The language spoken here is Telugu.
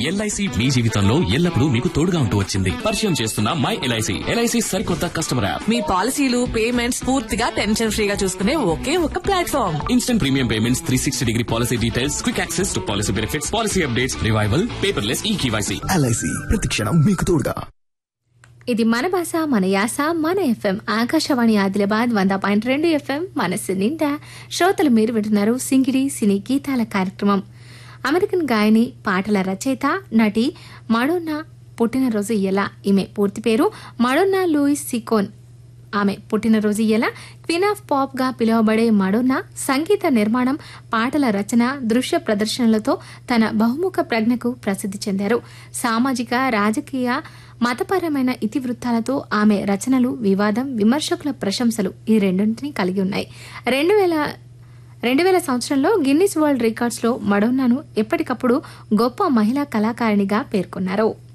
ఎల్ఐసి మీ జీవితంలో ఎల్లప్పుడూ మీకు తోడుగా ఉంటూ వచ్చింది పరిచయం చేస్తున్న మై ఎల్ఐసి ఎల్ఐసి సరికొత్త కస్టమర్ యాప్ మీ పాలసీలు పేమెంట్స్ పూర్తిగా టెన్షన్ ఫ్రీగా చూసుకునే ఒకే ఒక platform instant premium payments three sixty degree policy details quick access to policy benefits policy updates revival paperless e KYC LIC ప్రతిక్షణం మీకు తోడుగా ఇది మన భాష మన యాస మన ఎఫ్ఎం ఆకాశవాణి ఆదిలాబాద్ వంద పాయింట్ రెండు ఎఫ్ఎం మనస్సు నిండా శ్రోతలు మీరు వింటున్నారు సింగిడి సినీ గీతాల కార్యక్రమం అమెరికన్ గాయని పాటల రచయిత నటి మడోన్నా పుట్టినరోజు ఎలా ఈమె పూర్తి పేరు మడోన్నా లూయిస్ సికోన్ ఆమె పుట్టినరోజు ఎలా క్వీన్ ఆఫ్ పాప్ గా పిలువబడే మడోన్నా సంగీత నిర్మాణం పాటల రచన దృశ్య ప్రదర్శనలతో తన బహుముఖ ప్రజ్ఞకు ప్రసిద్ధి చెందారు సామాజిక రాజకీయ మతపరమైన ఇతివృత్తాలతో ఆమె రచనలు వివాదం విమర్శకుల ప్రశంసలు ఈ రెండింటినీ కలిగి ఉన్నాయి రెండు వేల రెండు వేల సంవత్సరంలో గిన్నిస్ వరల్డ్ రికార్డ్స్లో మడోన్నాను ఎప్పటికప్పుడు గొప్ప మహిళా కళాకారిణిగా పేర్కొన్నారు